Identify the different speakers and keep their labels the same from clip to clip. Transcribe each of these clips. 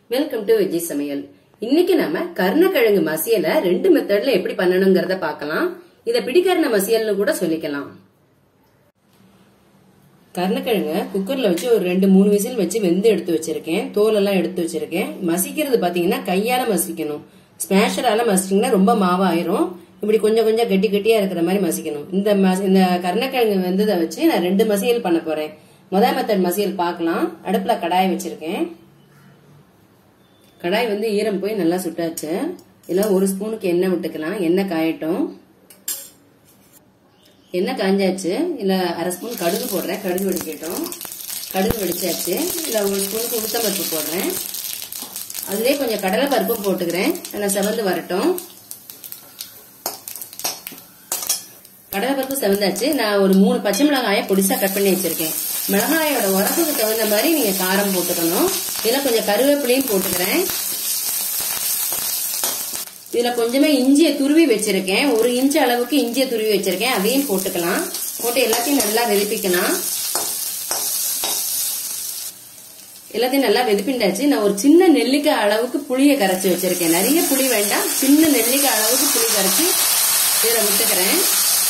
Speaker 1: welcome to veggie சமையல் இன்னைக்கு நம்ம கருணக்கிழங்கு மசியலை ரெண்டு மெத்தட்ல எப்படி பண்ணணுங்கிறத பார்க்கலாம் இத பிடிக்கரண மசியல்னு கூட சொல்லிக்கலாம் கருணக்கிழங்க குக்கர்ல வச்சு ஒரு ரெண்டு மூணு விசில் வச்சு வெந்து எடுத்து வச்சிருக்கேன் தோல் எல்லாம் எடுத்து வச்சிருக்கேன் மசிக்கிறது பாத்தீங்கன்னா கையால மசிக்கணும் ஸ்மேஷரால மசிச்சிங்கன்னா ரொம்ப மாவாயிரும் இப்படி கொஞ்சம் கொஞ்சம் கட்டி கட்டியா இருக்கிற மாதிரி மசிக்கணும் இந்த மசி- இந்த கருணக்கிழங்கு வெந்ததை வச்சு நான் ரெண்டு மசியல் பண்ண போறேன் முதல் மெத்தட் மசியல் பார்க்கலாம் அடுப்புல கடாய் வச்சிருக்கேன் கடாய் வந்து ஈரம் போய் நல்லா சுட்டாச்சு இதுல ஒரு ஸ்பூனுக்கு எண்ணெய் விட்டுக்கலாம் எண்ணெய் காயட்டும் எண்ணெய் காஞ்சாச்சு இல்ல அரை ஸ்பூன் கடுகு போடுறேன் கடுகு வெடிக்கட்டும் கடுகு வெடிச்சாச்சு இல்ல ஒரு ஸ்பூனுக்கு உளுத்தம் பருப்பு போடுறேன் அதுலயே கொஞ்சம் கடலை பருப்பும் போட்டுக்கிறேன் நல்லா செவந்து வரட்டும் கடலை பருப்பு செவந்தாச்சு நான் ஒரு மூணு பச்சை மிளகாயை பொடிசா கட் பண்ணி வச்சிருக்கேன் மிளகாயோட உரப்புக்கு தகுந்த மாதிரி நீங்க காரம் போட்டுக்கணும் இதுல கொஞ்சம் கருவேப்பிலையும் போட்டுக்கிறேன் இதுல கொஞ்சமா இஞ்சியை துருவி வச்சிருக்கேன் ஒரு இன்ச்சு அளவுக்கு இஞ்சியை துருவி வச்சிருக்கேன் அதையும் போட்டுக்கலாம் போட்டு எல்லாத்தையும் நல்லா வெதுப்பிக்கலாம் எல்லாத்தையும் நல்லா வெதுப்பிண்டாச்சு நான் ஒரு சின்ன நெல்லிக்காய் அளவுக்கு புளியை கரைச்சி வச்சிருக்கேன் நிறைய புளி வேண்டாம் சின்ன நெல்லிக்காய் அளவுக்கு புளி கரைச்சி இதுல விட்டுக்கிறேன்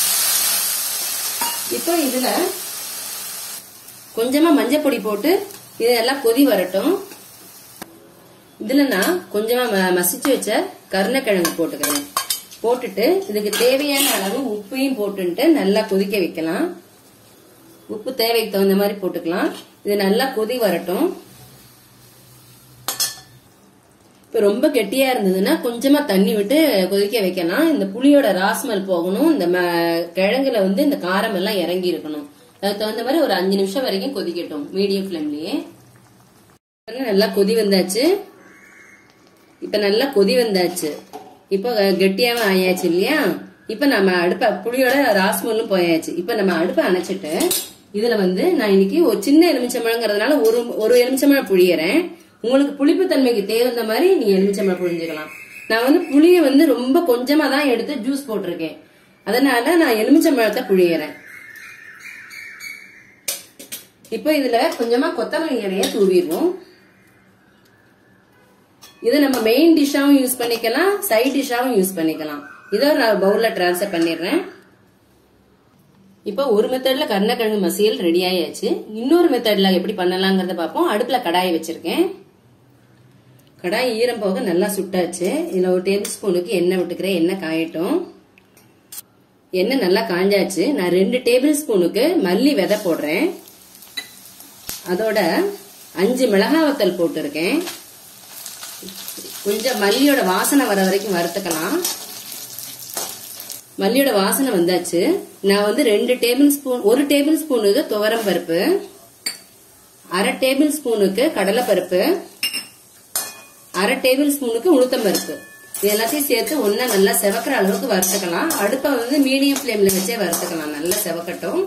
Speaker 1: இப்போ இதுல கொஞ்சமா மஞ்சள் பொடி போட்டு இதெல்லாம் கொதி வரட்டும் இதுல நான் கொஞ்சமா ம- மசிச்சு வச்ச கருணக்கிழங்கு போட்டுக்கிறேன் போட்டுட்டு இதுக்கு தேவையான அளவு உப்பையும் போட்டுட்டு நல்லா கொதிக்க வைக்கலாம் உப்பு தேவைக்கு தகுந்த மாதிரி போட்டுக்கலாம் இது நல்லா கொதி வரட்டும் இப்ப ரொம்ப கெட்டியா இருந்ததுன்னா கொஞ்சமா தண்ணி விட்டு கொதிக்க வைக்கலாம் இந்த புளியோட ராஸ்மல் போகணும் இந்த ம- கிழங்குல வந்து இந்த காரம் எல்லாம் இறங்கி இருக்கணும் அதுக்கு தகுந்த மாதிரி ஒரு அஞ்சு நிமிஷம் வரைக்கும் கொதிக்கட்டும் மீடியம் ஃபிளேம்லயே நல்லா கொதி வந்தாச்சு இப்ப நல்லா கொதி வந்தாச்சு இப்ப கெட்டியாவும் ஆயாச்சு இல்லையா இப்ப நம்ம அடுப்ப புளியோட ராஸ்மலும் போயாச்சு இப்ப நம்ம அடுப்பை அணைச்சிட்டு இதுல வந்து நான் இன்னைக்கு ஒரு சின்ன எலுமிச்சம்பழங்கிறதுனால ஒரு ஒரு எலுமிச்சம்பழம் புளியறேன் உங்களுக்கு புளிப்பு தன்மைக்கு தேவைந்த மாதிரி நீங்க எலுமிச்சம்பழம் புளிஞ்சுக்கலாம் நான் வந்து புளிய வந்து ரொம்ப கொஞ்சமா தான் எடுத்து ஜூஸ் போட்டிருக்கேன் அதனால நான் எலுமிச்சம்பழத்தை புளியறேன் இப்போ இதுல கொஞ்சமா கொத்தமல்லி இலைய தூவிடுவோம் இது நம்ம மெயின் டிஷ்ஷாவும் யூஸ் பண்ணிக்கலாம் சைட் டிஷ்ஷாவும் யூஸ் பண்ணிக்கலாம் இதை நான் பவுல்ல ட்ரான்ஸ்ஃபர் பண்ணிடுறேன் இப்போ ஒரு மெத்தட்ல கருணக்கிழங்கு மசியல் ரெடி ஆயாச்சு இன்னொரு மெத்தட்ல எப்படி பண்ணலாங்கிறத பார்ப்போம் அடுப்புல கடாய் வச்சிருக்கேன் கடாய் ஈரம் போக நல்லா சுட்டாச்சு இதுல ஒரு டேபிள் ஸ்பூனுக்கு எண்ணெய் விட்டுக்கிறேன் எண்ணெய் காயட்டும் எண்ணெய் நல்லா காஞ்சாச்சு நான் ரெண்டு டேபிள் ஸ்பூனுக்கு மல்லி விதை போடுறேன் அதோட அஞ்சு மிளகாய் வத்தல் போட்டிருக்கேன் கொஞ்சம் மல்லியோட வாசனை வர வரைக்கும் வறுத்துக்கலாம் மல்லியோட வாசனை வந்தாச்சு நான் வந்து ரெண்டு டேபிள் ஸ்பூன் ஒரு டேபிள் ஸ்பூனுக்கு துவரம் பருப்பு அரை டேபிள் ஸ்பூனுக்கு கடலை பருப்பு அரை டேபிள் ஸ்பூனுக்கு உளுத்தம் பருப்பு இது எல்லாத்தையும் சேர்த்து ஒன்னா நல்லா செவக்கிற அளவுக்கு வறுத்துக்கலாம் அடுப்பை வந்து மீடியம் ஃப்ளேம்ல வச்சே வறுத்துக்கலாம் நல்லா செவக்கட்டும்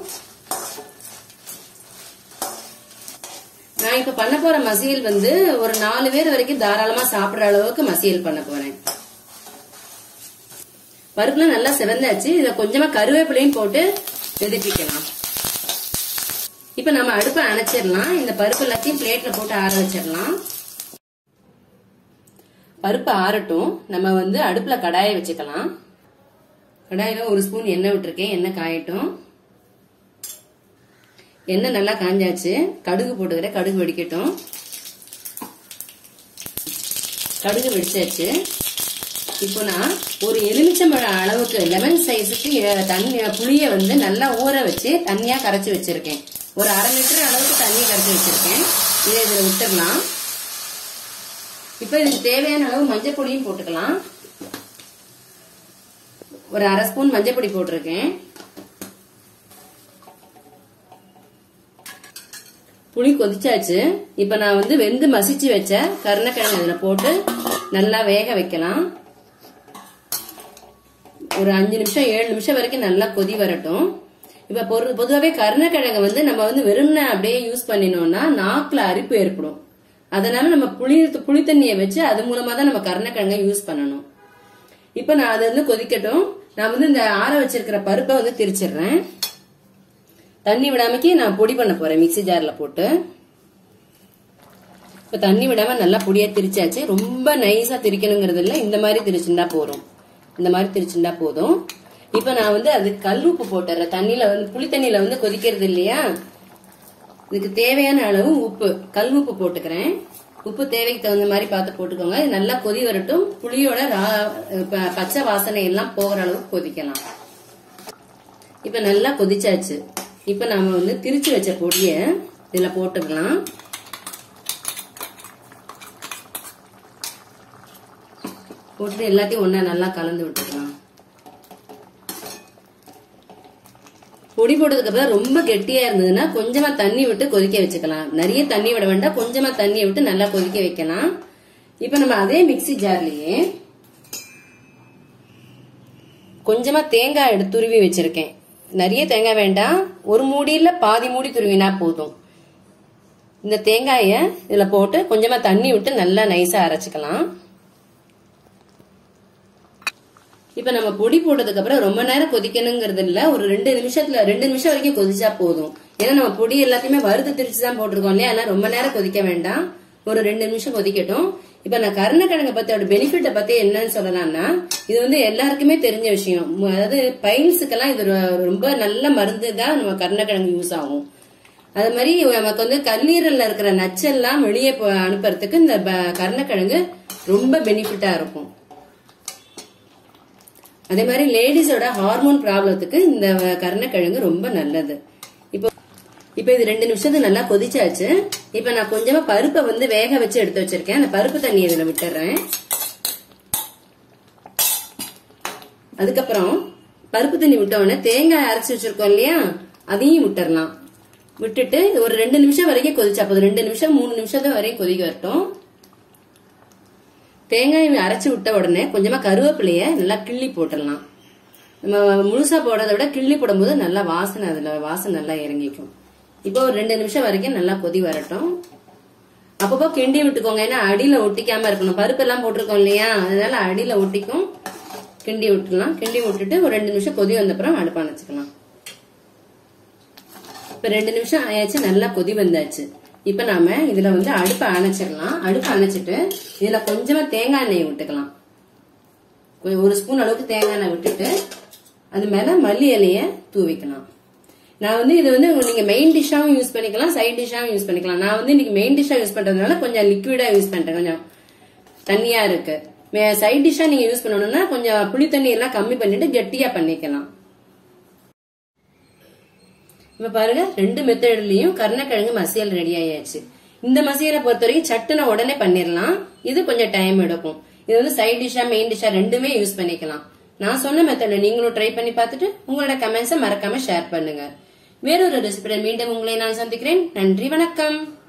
Speaker 1: நான் இப்ப பண்ண போற மசியல் வந்து ஒரு நாலு பேர் வரைக்கும் தாராளமா சாப்பிடுற அளவுக்கு மசியல் பண்ண போறேன் பருப்புலாம் நல்லா செவந்தாச்சு இதுல கொஞ்சமா கருவேப்பிலையும் போட்டு வெதுப்பிக்கலாம் இப்ப நம்ம அடுப்பை அணைச்சிடலாம் இந்த பருப்பு எல்லாத்தையும் பிளேட்ல போட்டு ஆற வச்சிடலாம் பருப்பு ஆறட்டும் நம்ம வந்து அடுப்புல கடாயை வச்சுக்கலாம் கடாயில ஒரு ஸ்பூன் எண்ணெய் விட்டுருக்கேன் எண்ணெய் காயட்டும் எண்ணெய் நல்லா காஞ்சாச்சு கடுகு போட்டுக்கிறேன் கடுகு வெடிக்கட்டும் கடுகு வெடிச்சாச்சு இப்போ நான் ஒரு எலுமிச்சம்பழம் அளவுக்கு லெமன் சைஸுக்கு அஹ், தண்ணி புளிய வந்து நல்லா ஊற வச்சு தண்ணியா கரைச்சி வச்சிருக்கேன் ஒரு அரை லிட்டர் அளவுக்கு தண்ணி கரைச்சி வச்சிருக்கேன் இதை இதுல விட்டுடலாம் இப்போ இதுக்கு தேவையான அளவு மஞ்சள் பொடியும் போட்டுக்கலாம் ஒரு அரை ஸ்பூன் மஞ்சள் பொடி போட்டிருக்கேன் புளி கொதிச்சாச்சு இப்ப நான் வந்து வெந்து மசிச்சு வச்ச கருணக்கிழங்கு இதுல போட்டு நல்லா வேக வைக்கலாம் ஒரு அஞ்சு நிமிஷம் ஏழு நிமிஷம் வரைக்கும் நல்லா கொதி வரட்டும் இப்ப பொரு- பொதுவாவே கருணக்கிழங்கு வந்து நம்ம வந்து வெறும்ன அப்படியே யூஸ் பண்ணினோம்னா நாக்குல அரிப்பு ஏற்படும் அதனால நம்ம புளி புளி தண்ணியை வச்சு அது மூலமா தான் நம்ம கருணக்கிழங்கை யூஸ் பண்ணணும் இப்ப நான் அது வந்து கொதிக்கட்டும் நான் வந்து இந்த ஆற வச்சிருக்கிற பருப்பை வந்து திரிச்சிடுறேன் தண்ணி விடாமக்கி நான் பொடி பண்ண போறேன் மிக்ஸி ஜார்ல போட்டு இப்ப தண்ணி விடாம நல்லா பொடியா திரிச்சாச்சு ரொம்ப நைஸா திரிக்கணுங்கிறது இல்ல இந்த மாதிரி திரிச்சுண்டா போதும் இந்த மாதிரி திரிச்சுண்டா போதும் இப்ப நான் வந்து அது கல் உப்பு போட்டுறேன் தண்ணியில வந்து புளி தண்ணியில வந்து கொதிக்கிறது இல்லையா இதுக்கு தேவையான அளவு உப்பு கல் உப்பு போட்டுக்கிறேன் உப்பு தேவைக்கு தகுந்த மாதிரி பார்த்து போட்டுக்கோங்க இது நல்லா கொதி வரட்டும் புளியோட ரா- ப- பச்சை வாசனை எல்லாம் போகிற அளவுக்கு கொதிக்கலாம் இப்ப நல்லா கொதிச்சாச்சு இப்ப நாம வந்து திரிச்சு வச்ச பொடிய இதுல போட்டுக்கலாம் போட்டு எல்லாத்தையும் ஒண்ணா நல்லா கலந்து விட்டுக்கலாம் பொடி போட்டதுக்கு அப்புறம் ரொம்ப கெட்டியா இருந்ததுன்னா கொஞ்சமா தண்ணி விட்டு கொதிக்க வச்சுக்கலாம் நிறைய தண்ணி விட வேண்டாம் கொஞ்சமா தண்ணியை விட்டு நல்லா கொதிக்க வைக்கலாம் இப்ப நம்ம அதே மிக்ஸி ஜார்லயே கொஞ்சமா தேங்காய் எடுத்து துருவி வச்சிருக்கேன் நிறைய தேங்காய் வேண்டாம் ஒரு மூடியில பாதி மூடி துருவினா போதும் இந்த தேங்காய இதுல போட்டு கொஞ்சமா தண்ணி விட்டு நல்லா நைஸா அரைச்சுக்கலாம் இப்ப நம்ம பொடி போட்டதுக்கு அப்புறம் ரொம்ப நேரம் கொதிக்கணுங்கிறது இல்ல ஒரு ரெண்டு நிமிஷத்துல ரெண்டு நிமிஷம் வரைக்கும் கொதிச்சா போதும் ஏன்னா நம்ம பொடி எல்லாத்தையுமே வறுத்து திரிச்சு தான் போட்டிருக்கோம் இல்லையா அதனால ரொம்ப நேரம் கொதிக்க வேண்டாம் ஒரு ரெண்டு நிமிஷம் கொதிக்கட்டும் இப்ப நான் கருணக்கிழங்க பத்தியோட பெனிஃபிட்ட பத்தி என்னன்னு சொல்லலாம்னா இது வந்து எல்லாருக்குமே தெரிஞ்ச விஷயம் ம- அதாவது பைல்ஸுக்கெல்லாம் இது ரொ- ரொம்ப நல்ல மருந்து தான் நம்ம கருணக்கிழங்கு யூஸ் ஆகும் அது மாதிரி நமக்கு வந்து கல்லீரல்ல இருக்கிற நச்செல்லாம் வெளியே போ- அனுப்புறதுக்கு இந்த ப- கருணக்கிழங்கு ரொம்ப பெனிஃபிட்டா இருக்கும் அதே மாதிரி லேடிஸோட ஹார்மோன் ப்ராப்ளத்துக்கு இந்த கருணக்கிழங்கு ரொம்ப நல்லது இப்போ இப்போ இது ரெண்டு நிமிஷத்துக்கு நல்லா கொதிச்சாச்சு இப்போ நான் கொஞ்சமா பருப்பை வந்து வேக வச்சு எடுத்து வச்சிருக்கேன் அந்த பருப்பு தண்ணி இதுல விட்டுறேன் அதுக்கப்புறம் பருப்பு தண்ணி விட்ட உடனே தேங்காய் அரைச்சு வச்சிருக்கோம் இல்லையா அதையும் விட்டுறலாம் விட்டுட்டு இது ஒரு ரெண்டு நிமிஷம் வரைக்கும் கொதிச்சா போதும் ரெண்டு நிமிஷம் மூணு நிமிஷம் வரைக்கும் கொதிக்க வரட்டும் தேங்காய் அரைச்சு விட்ட உடனே கொஞ்சமா கருவேப்பிலைய நல்லா கிள்ளி போட்டுடலாம் நம்ம முழுசா போடுறத விட கிள்ளி போடும்போது நல்லா வாசனை அதுல வாசனை நல்லா இறங்கிக்கும் இப்போ ஒரு ரெண்டு நிமிஷம் வரைக்கும் நல்லா கொதி வரட்டும் அப்பப்போ கிண்டி விட்டுக்கோங்க ஏன்னா அடியில ஒட்டிக்காம இருக்கணும் பருப்பு எல்லாம் போட்டிருக்கோம் இல்லையா அதனால அடியில ஒட்டிக்கும் கிண்டி விட்டுலாம் கிண்டி விட்டுட்டு ஒரு ரெண்டு நிமிஷம் கொதி வந்த அப்புறம் அடுப்பா வச்சுக்கலாம் இப்ப ரெண்டு நிமிஷம் ஆயாச்சு நல்லா கொதி வந்தாச்சு இப்ப நாம இதுல வந்து அடுப்பை அணைச்சிடலாம் அடுப்பை அணைச்சிட்டு இதுல கொஞ்சமா தேங்காய் எண்ணெய் விட்டுக்கலாம் கொஞ்சம் ஒரு ஸ்பூன் அளவுக்கு தேங்காய் எண்ணெய் விட்டுட்டு அது மேல மல்லி இலைய தூவிக்கலாம் நான் வந்து இது வந்து நீங்க மெயின் டிஷ்ஷாவும் யூஸ் பண்ணிக்கலாம் சைட் டிஷ்ஷாவும் யூஸ் பண்ணிக்கலாம் நான் வந்து இன்னைக்கு மெயின் டிஷ்ஷா யூஸ் பண்றதுனால கொஞ்சம் லிக்விடா யூஸ் பண்றேன் கொஞ்சம் தண்ணியா இருக்கு சைட் டிஷ்ஷா நீங்க யூஸ் பண்ணணும்னா கொஞ்சம் புளி தண்ணி எல்லாம் கம்மி பண்ணிட்டு கெட்டியா பண்ணிக்கலாம் இப்ப பாருங்க ரெண்டு மெத்தட்லயும் கருணக்கிழங்கு மசியல் ரெடி ஆயாச்சு இந்த மசியலை பொறுத்த வரைக்கும் சட்டுன உடனே பண்ணிடலாம் இது கொஞ்சம் டைம் எடுக்கும் இது வந்து சைட் டிஷ்ஷா மெயின் டிஷ்ஷா ரெண்டுமே யூஸ் பண்ணிக்கலாம் நான் சொன்ன மெத்தட நீங்களும் ட்ரை பண்ணி பார்த்துட்டு உங்களோட கமெண்ட்ஸை மறக்காம ஷேர் பண்ணுங்க வேறொரு ரெசிபியுடன் மீண்டும் உங்களை நான் சந்திக்கிறேன் நன்றி வணக்கம்